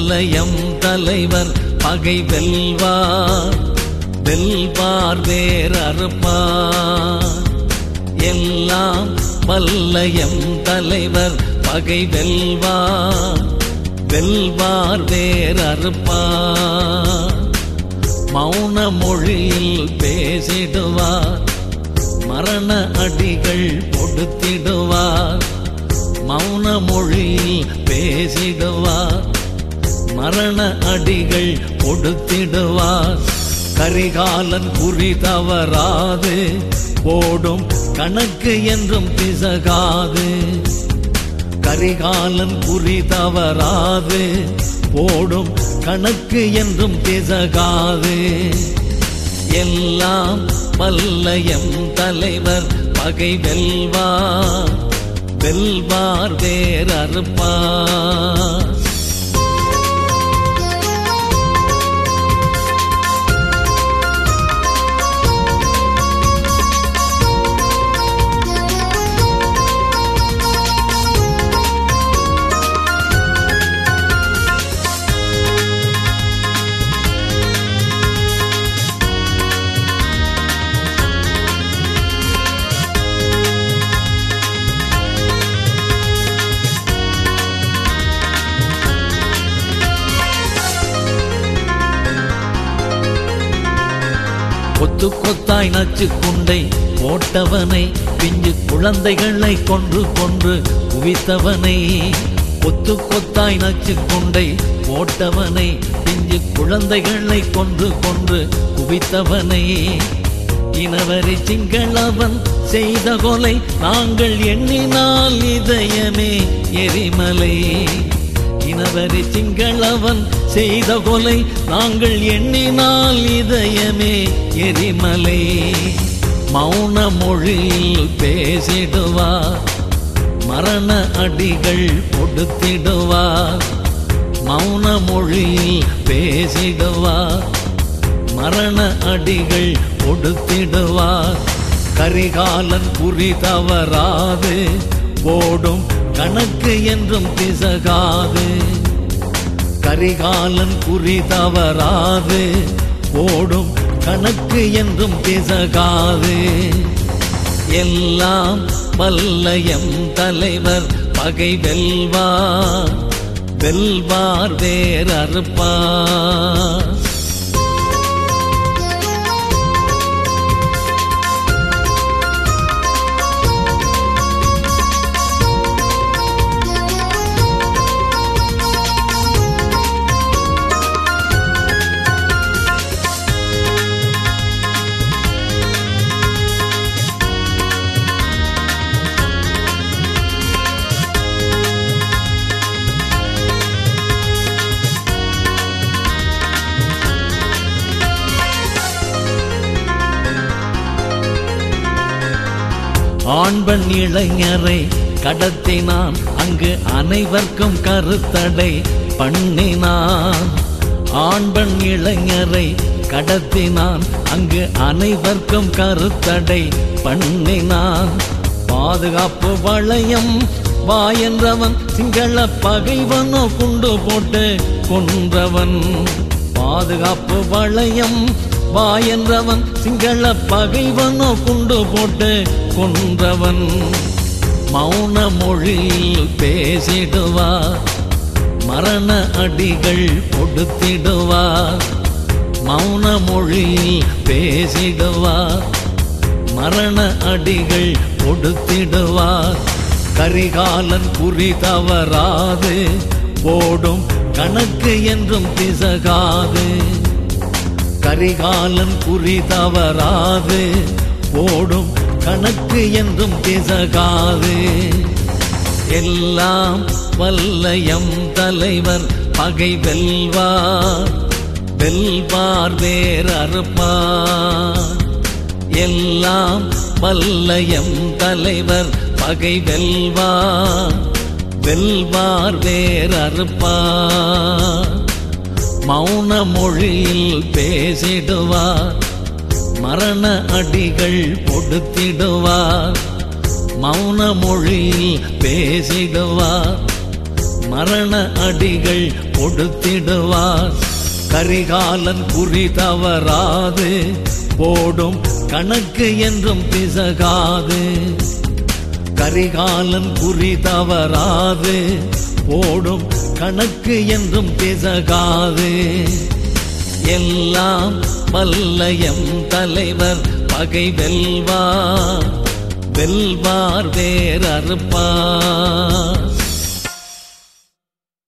வல்லயம் தலைவர் பகை வெல்வார் வெல்வார் வேறறுப்பார் எல்லாம் வல்லயம் தலைவர் பகை வெல்வார் வெல்வார் வேறறுப்பார் மௌன மொழியில் பேசிடுவார் மரண அடிகள் கொடுத்திடுவார் மௌன மொழியில் பேசிடுவார் மரண அடிகள் கொடுத்திடுவார் கரிகாலன் குறி தவறாது போடும் கணக்கு என்றும் பிசகாது கரிகாலன் குறி தவறாது போடும் கணக்கு என்றும் பிசகாது எல்லாம் வல்லயம் தலைவர் பகை வெல்வார் வெல்வார் வேறறுப்பார் கொத்து கொத்தாய் நச்சு குண்டை போட்டவனை பிஞ்சு குழந்தைகளை கொன்று கொன்று குவித்தவனை கொத்து கொத்தாய் நச்சு குண்டை போட்டவனை பிஞ்சு குழந்தைகளை கொன்று கொன்று குவித்தவனை இனவரி சிங்களவன் செய்த கொலை நாங்கள் எண்ணினால் இதயமே எரிமலை இனவரி சிங்களவன் செய்த கொலை நாங்கள் எண்ணினால் இதயமே எரிமலை மௌன மொழியில் பேசிடுவார் மரண அடிகள் கொடுத்திடுவார் மௌன மொழியில் பேசிடுவார் மரண அடிகள் கொடுத்திடுவார் கரிகாலன் குறி தவறாது போடும் கணக்கு என்றும் பிசகாது கரிகாலன் குறி தவறாது போடும் கணக்கு என்றும் பிசகாது எல்லாம் வல்லயம் தலைவர் பகை வெல்வார் வெல்வார் வேறறுப்பார் ஆண்பன் இளைஞரை கடத்தினான் அங்கு அனைவர்க்கும் கருத்தடை பண்ணினான் ஆண்பன் இளைஞரை கடத்தினான் அங்கு அனைவர்க்கும் கருத்தடை பண்ணினான் பாதுகாப்பு வளையம் வா என்றவன் சிங்கள பகைவனோ குண்டு போட்டு கொன்றவன் பாதுகாப்பு வளையம் வா என்றவன் சிங்கள பகைவனோ குண்டு போட்டு கொன்றவன் மௌன மொழியில் பேசிடுவார் மரண அடிகள் கொடுத்திடுவார் மௌன மொழியில் பேசிடுவார் மரண அடிகள் கொடுத்திடுவார் கரிகாலன் குறி தவறாது போடும் கணக்கு என்றும் பிசகாது கரிகாலன் குறி தவறாது போடும் கணக்கு என்றும் பிசகாது எல்லாம் வல்லயம் தலைவர் பகை வெல்வார் வெல்வார் வேறறுப்பார் எல்லாம் வல்லயம் தலைவர் பகை வெல்வார் வெல்வார் வேறறுப்பார் மௌன மொழியில் பேசிடுவார் மரண அடிகள் கொடுத்திடுவார் மௌன மொழியில் பேசிடுவார் மரண அடிகள் கொடுத்திடுவார் கரிகாலன் குறி தவறாது போடும் கணக்கு என்றும் பிசகாது கரிகாலன் குறி தவறாது போடும் கணக்கு என்றும் பிசகாது எல்லாம் வல்லயம் தலைவர் பகை வெல்வார் வெல்வார் வேறறுப்பார்